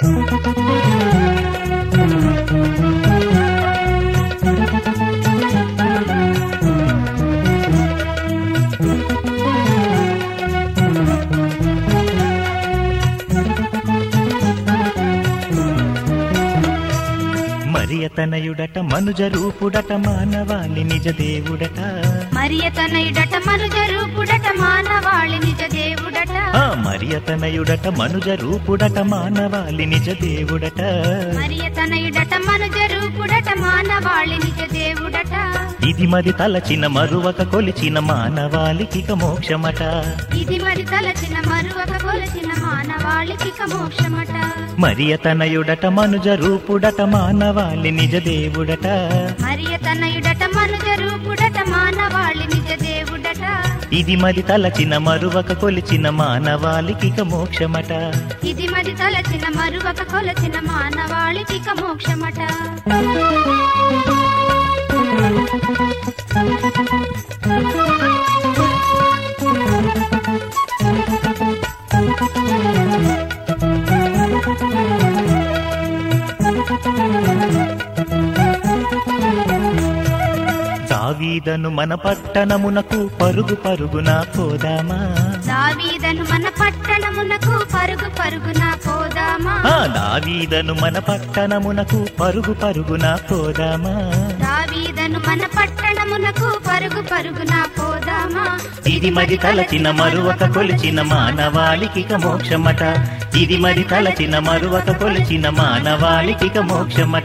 మరియతనయుడట మనుజ రూపుడట మానవాళి నిజ దేవుడట మరియతనయుడట మనుజ రూపుడట మానవాళి నిజ దేవుడట ఆ మరియతనయుడట మనుజ రూపుడట మానవాళి నిజ దేవుడట మరియతనయుడట మనుజ రూపుడట మానవాళి నిజ దేవుడట ఇది మరి తలచిన మరువక కొలిచిన మానవాళికి ఇక మోక్షమట ఇది మరి తలచిన మరువక కొలచిన మానవాళికి ఇక మోక్షమట మరియతనయుడట మనుజ రూపుడట మానవాళి నిజ దేవుడట మరియతనయుడట మనుజ రూపుడట మానవాళి నిజ దేవుడట ఇది మరి తలచిన మరువక కొలిచిన మానవాళికి ఇక మోక్షమట ఇది మరి తలచిన మరువక కొలచిన మానవాళికి ఇక మోక్షమట దావీదను మన పట్టణమునకు పరుగు పరుగున పోదామా దావీదను మన పట్టణమునకు పరుగు పరుగున పోదామా ఆ దావీదను మన పట్టణమునకు పరుగు పరుగున పోదామా దావీదను మన పట్టణమునకు పరుగు పరుగున పోదామా ఇది మరి తలచిన మరువక కొలిచిన మానవాళికి ఇక మోక్షమట ఇది మరి తలచిన మరువక కొలిచిన మానవాళికి ఇక మోక్షమట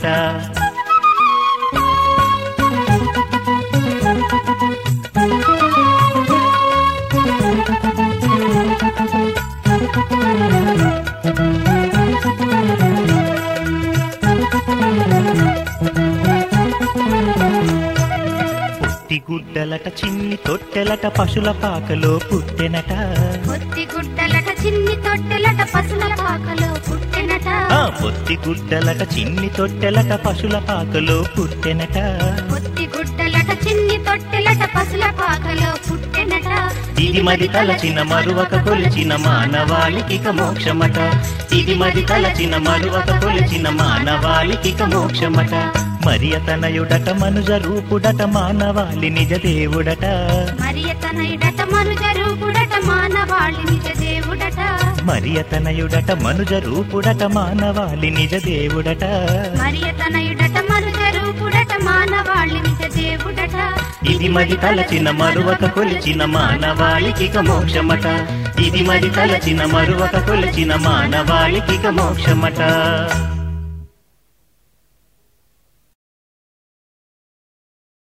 పుట్టి గుడ్డలట చిన్ని తొట్టెలట పశుల పాకలో పుట్టెనట పొత్తి గుడ్డలట చిన్ని తొట్టెలట పసుల పాకలో పుట్టెనట ఆ పొత్తి గుడ్డలట చిన్ని తొట్టెలట పశుల పాకలో పుట్టెనట పొత్తి గుడ్డలట చిన్ని తొట్టెలట పసుల పాకలో పుట్టెనట ఇది మరి తలచిన మరువక కొలిచిన మానవాళికి ఇక మోక్షమట ఇది మరి తలచిన మరువక కొలిచిన మానవాళికి ఇక మోక్షమట మరియతనయుడట మనుజ రూపుడట మానవాళి నిజ దేవుడట మరియతనయుడట మనుజ రూపుడట మానవాళి నిజ దేవుడట మరియతనయుడట మనుజ రూపుడట మానవాళి నిజ దేవుడట మరియతనయుడట మనుజ రూపుడట మానవాళి నిజ దేవుడట ఇది మరి తలచిన మరువక కొలిచిన మానవాళికి ఇక మోక్షమట ఇది మరి తలచిన మరువక కొలిచిన మానవాళికి ఇక మోక్షమట